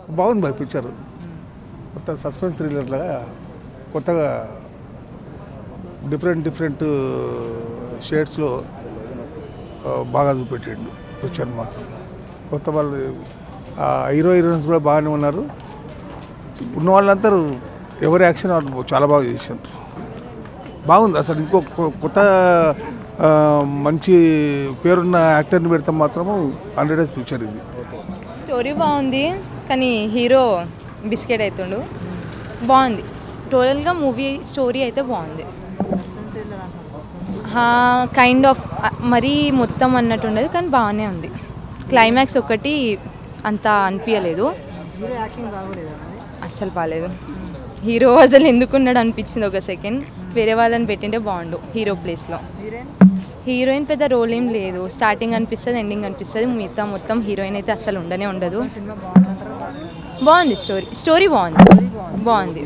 బాగుంది బాయ్ పిక్చర్ కొత్త సస్పెన్స్ థ్రిల్లర్ లాగా కొత్తగా డిఫరెంట్ డిఫరెంట్ షేడ్స్లో బాగా చూపెట్టిండు పిక్చర్ మాత్రం కొత్త వాళ్ళు ఆ హీరో హీరోయిన్స్ కూడా బాగానే ఉన్నారు ఉన్న వాళ్ళందరూ ఎవరి యాక్షన్ వాళ్ళు చాలా బాగా చేశారు బాగుంది అసలు ఇంకో కొ- కొత్త ఆ, మంచి పేరున్న యాక్టర్ని పెడితే మాత్రము హండ్రెడ్ డేస్ పిక్చర్ ఇది స్టోరీ బాగుంది కానీ హీరో బిస్కెట్ అవుతుండు బాగుంది టోటల్గా మూవీ స్టోరీ అయితే బాగుంది కైండ్ ఆఫ్ మరీ మొత్తం అన్నట్టు ఉండదు కానీ బాగానే ఉంది క్లైమాక్స్ ఒకటి అంత అనిపించలేదు అస్సలు బాగాలేదు హీరో అసలు ఎందుకున్నాడు అనిపించింది ఒక సెకండ్ వేరే వాళ్ళని పెట్టింటే బాగుండు హీరో ప్లేస్లో హీరోయిన్ పెద్ద రోల్ ఏం లేదు స్టార్టింగ్ అనిపిస్తుంది ఎండింగ్ అనిపిస్తుంది మిగతా మొత్తం హీరోయిన్ అయితే అసలు ఉండనే ఉండదు బాగుంది స్టోరీ స్టోరీ బాగుంది బాగుంది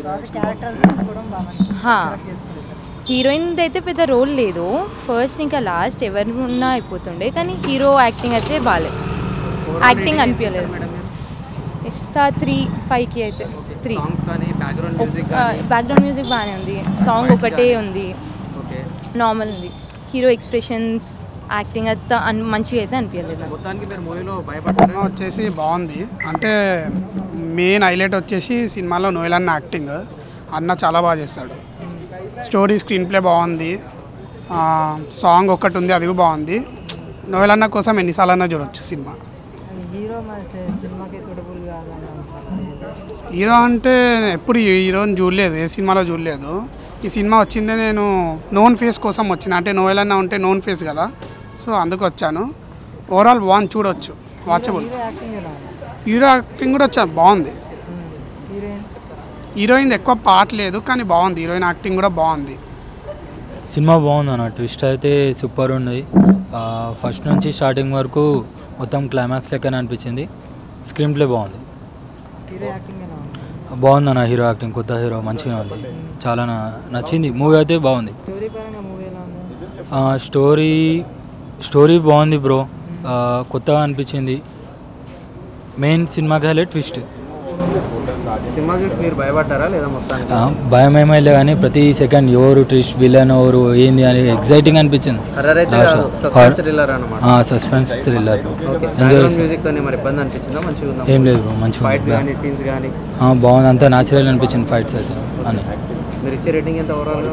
హా. హీరోయిన్ అయితే పెద్ద రోల్ లేదు ఫస్ట్ ఇంకా లాస్ట్ ఎవరు ఉన్నా అయిపోతుండే కానీ హీరో యాక్టింగ్ అయితే బాగాలేదు యాక్టింగ్ అనిపించలేదు ఇస్తా త్రీ ఫైవ్కి అయితే త్రీ సాంగ్స్ కానీ బ్యాక్గ్రౌండ్ మ్యూజిక్ కానీ బ్యాక్గ్రౌండ్ మ్యూజిక్ బాగానే ఉంది సాంగ్ ఒకటే ఉంది ఓకే నార్మల్ ఉంది హీరో ఎక్స్ప్రెషన్స్ యాక్టింగ్ అయితే అన్- మంచిగా అయితే అనిపించలేదు నాకు మొత్తానికి మీరు మూవీలో భయపడ్డారా సినిమా వచ్చేసి బాగుంది అంటే మెయిన్ హైలైట్ వచ్చేసి సినిమాలో నోయల్ అన్న యాక్టింగ్ అన్న చాలా బాగా చేస్తాడు స్టోరీ స్క్రీన్ ప్లే బాగుంది ఆ, సాంగ్ ఒకటి ఉంది అది కూడా బాగుంది నోయల్ అన్న కోసం ఎన్నిసార్లు అన్నా చూడొచ్చు సినిమా హీరో మరి సే- సినిమాకి సూటబుల్ కాదని అంటున్నారు హీరో అంటే ఎప్పుడు ఈ హీరోని చూడలేదు ఏ సినిమాలో చూడలేదు ఈ సినిమా వచ్చిందే నేను నోన్ ఫేస్ కోసం వచ్చిన అంటే నోయల్ అన్న ఉంటే నోన్ ఫేస్ కదా సో అందుకు వచ్చాను ఓవరాల్ బాగుంది చూడొచ్చు వాచబుల్ హీరో యాక్టింగ్ ఎలా ఉంది హీరో యాక్టింగ్ కూడా చాలా బాగుంది హీరోయిన్ హీరోయిన్ ఎక్కువ పాట లేదు కానీ బాగుంది హీరోయిన్ యాక్టింగ్ కూడా బాగుంది సినిమా బాగుంది అన్న ట్విస్ట్ అయితే సూపర్ ఉంది ఆ, ఫస్ట్ నుంచి స్టార్టింగ్ వరకు మొత్తం క్లైమాక్స్ లెక్కనే అనిపించింది స్క్రీన్ ప్లే బాగుంది హీరో యాక్టింగ్ ఎలా ఉంది బాగుంది అన్న హీరో యాక్టింగ్ కొత్త హీరో మంచిగా ఉంది చాలా నా- నచ్చింది మూవీ అయితే బాగుంది స్టోరీ పరంగా మూవీ ఎలా ఉంది ఆ, స్టోరీ స్టోరీ బాగుంది బ్రో ఆ, కొత్తగా అనిపించింది మెయిన్ సినిమాకి హైలైట్ ట్విస్ట్ సినిమా చూసి మీరు భయపడ్డారా లేదా మొత్తానికి ఆ, భయం ఏమీ లేదు కానీ ప్రతి సెకండ్ ఎవరు ట్విస్ట్ విలన్ ఎవరు ఏంది అని ఎగ్జైటింగ్ అనిపించింది హర్రర్ అయితే Last కాదు లో. సస్పెన్స్ థ్రిల్లర్ అనమాట suspense thriller okay enjoy background music కానీ మరి ఇబ్బంది అనిపించిందా మంచిగా ఉందా ఏం లేదు బ్రో మంచిగా ఫైట్స్ ఉంది. కానీ సీన్స్ కానీ ఆ, బాగుంది అంతా న్యాచురల్ అనిపించింది ఫైట్స్ అయితే అని మీరు ఇచ్చే రేటింగ్ ఎంత ఓవరాల్గా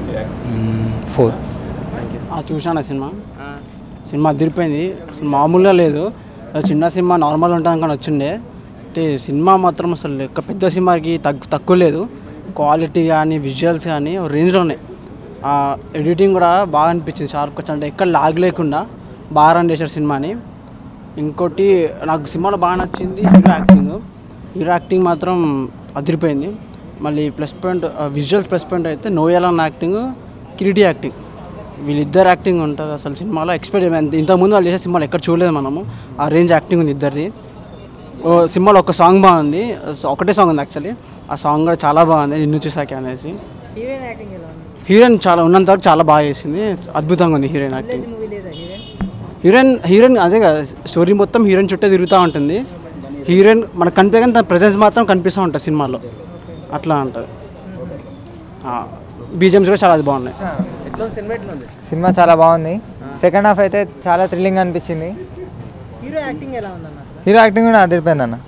ఫోర్ చూసాను సినిమా సినిమా అదిరిపోయింది అసలు మామూలుగా లేదు చిన్న సినిమా నార్మల్ ఉంటాను కానీ వచ్చిండే అంటే సినిమా మాత్రం అసలు లెక్క పెద్ద సినిమాకి తగ్గు తక్కువ లేదు క్వాలిటీ కానీ విజువల్స్ కానీ రేంజ్లో ఉన్నాయి ఎడిటింగ్ కూడా బాగా అనిపించింది షార్ప్ వచ్చి అంటే ఎక్కడ లాగ్ లేకుండా బాగా రన్ చేశారు సినిమాని ఇంకోటి నాకు సినిమాలో బాగా నచ్చింది హీరో యాక్టింగ్ హీరో యాక్టింగ్ మాత్రం అదిరిపోయింది మళ్ళీ plus point visuals plus point అయితే నోయల్ యాక్టింగ్ కిరీటి యాక్టింగ్ వీళ్ళిద్దరు యాక్టింగ్ ఉంటుంది అసలు సినిమాలో ఎక్స్పెక్ట్ ఇంతకుముందు వాళ్ళు చేసే సినిమాలో ఎక్కడ చూడలేదు మనము ఆ రేంజ్ యాక్టింగ్ ఉంది ఇద్దరిది ఓ సినిమాలో ఒక సాంగ్ బాగుంది సో ఒకటే సాంగ్ ఉంది యాక్చువల్లీ ఆ సాంగ్ కూడా చాలా బాగుంది నిన్ను చూసాక అనేసి హీరోయిన్ యాక్టింగ్ ఎలా ఉంది హీరోయిన్ చాలా ఉన్నంత వరకు చాలా బాగా చేసింది అద్భుతంగా ఉంది హీరోయిన్ యాక్టింగ్ మూవీ లేదా హీరోయిన్ హీరోయిన్ హీరోయిన్ అదే కదా స్టోరీ మొత్తం హీరోయిన్ చుట్టే తిరుగుతూ ఉంటుంది హీరోయిన్ మనకు కనిపించగానే తన ప్రెజెన్స్ మాత్రం కనిపిస్తూ ఉంటుంది సినిమాలో అట్లా ఉంటుంది బీజిఎమ్స్ కూడా చాలా అది బాగున్నాయి ఎట్లా ఉంది సినిమా ఎట్లా ఉంది సినిమా చాలా బాగుంది సెకండ్ హాఫ్ అయితే చాలా థ్రిల్లింగ్ అనిపించింది హీరో యాక్టింగ్ ఎలా ఉందన్న హీరో యాక్టింగ్ కూడా అదిరిపోయింది అన్న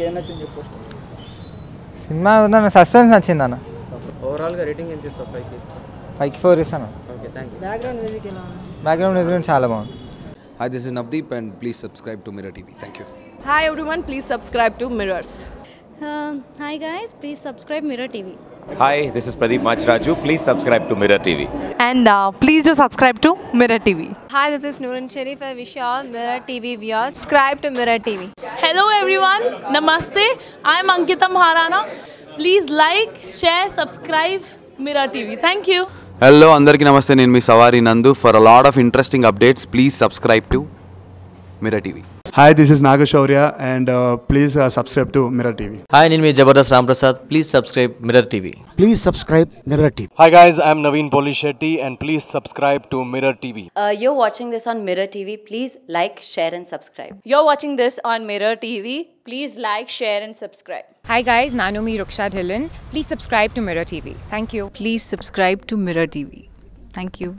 సినిమా ఉందన్న సస్పెన్స్ నచ్చింది అన్న ఓవరాల్గా రేటింగ్ ఎంత ఇస్తావు పైకి ఫైవ్కి ఫోర్ ఇస్తాను okay thank you background music ఎలా ఉంది బ్యాక్గ్రౌండ్ మ్యూజిక్ చాలా బాగుంది Hi, this is Navdeep, and please subscribe to Mirror TV. Thank you. Hi everyone, please subscribe to Mirrors. Uh, hi guys, please subscribe Mirror TV. Hi, this is Pradeep Machraju. Please subscribe to Mirror TV. And uh, please do subscribe to Mirror TV. Hi, this is Noorun Sharif. I wish you all Mirror TV viewers subscribe to Mirror TV. Hello everyone, Namaste. I'm Ankita Maharana. Please like, share, subscribe Mirror TV. Thank you. Hello అందరికీ నమస్తే నేను మీ Savari Nandu for a lot of interesting updates please subscribe to mirror TV Hi, this is Nagashaurya, and uh, please uh, subscribe to Mirror TV. Hi నేను మీ Jabardasth Ramprasad please subscribe mirror TV Please subscribe Mirror TV. Hi guys, I'm Naveen Polishetty and please subscribe to Mirror TV. Uh, you're watching this on Mirror TV. Please like, share, and subscribe. You're watching this on Mirror TV. Please like, share, and subscribe. Hi guys, Nanumi Ruksha Dhillon. Please subscribe to Mirror TV. Thank you. Please subscribe to Mirror TV. Thank you.